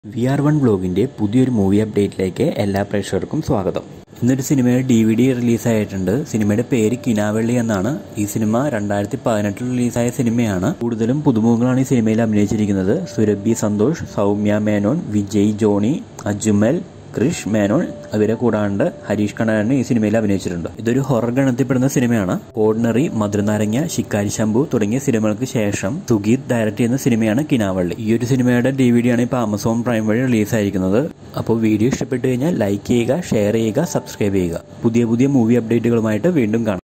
V R one ബ്ലോഗിൻ്റെ പുതിയൊരു movie അപ്ഡേറ്റിലേക്ക് എല്ലാ പ്രേക്ഷകർക്കും സ്വാഗതം ഇന്നൊരു സിനിമയുടെ ഡി വി ഡി റിലീസായിട്ടുണ്ട് സിനിമയുടെ പേര് കിനാവള്ളി എന്നാണ് ഈ സിനിമ രണ്ടായിരത്തി പതിനെട്ടിൽ റിലീസായ സിനിമയാണ് കൂടുതലും പുതുമുഖങ്ങളാണ് ഈ സിനിമയിൽ അഭിനയിച്ചിരിക്കുന്നത് സുരഭി സന്തോഷ് സൗമ്യ മേനോൻ വിജയ് ജോണി അജ്മൽ ക്രിഷ് മേനോൻ അവരെ കൂടാണ്ട് ഹരീഷ് കണ്ണാരൻ ഈ സിനിമയിൽ അഭിനയിച്ചിട്ടുണ്ട് ഇതൊരു ഹൊറർ ഗണത്തിൽപ്പെടുന്ന സിനിമയാണ് ഓർഡിനറി മധുരനാരങ്ങ ശിക്കാരി ശംഭു തുടങ്ങിയ സിനിമകൾക്ക് ശേഷം സുഗീത് ഡയറക്ട് ചെയ്യുന്ന സിനിമയാണ് കിനാവള്ളി ഈ ഒരു സിനിമയുടെ ഡി വി ഡി ആണ് ഇപ്പോൾ ആമസോൺ പ്രൈം വഴി റിലീസായിരിക്കുന്നത് അപ്പോൾ വീഡിയോ ഇഷ്ടപ്പെട്ടു കഴിഞ്ഞാൽ ലൈക്ക് ചെയ്യുക ഷെയർ ചെയ്യുക സബ്സ്ക്രൈബ് ചെയ്യുക പുതിയ പുതിയ മൂവി അപ്ഡേറ്റുകളുമായിട്ട് വീണ്ടും കാണാം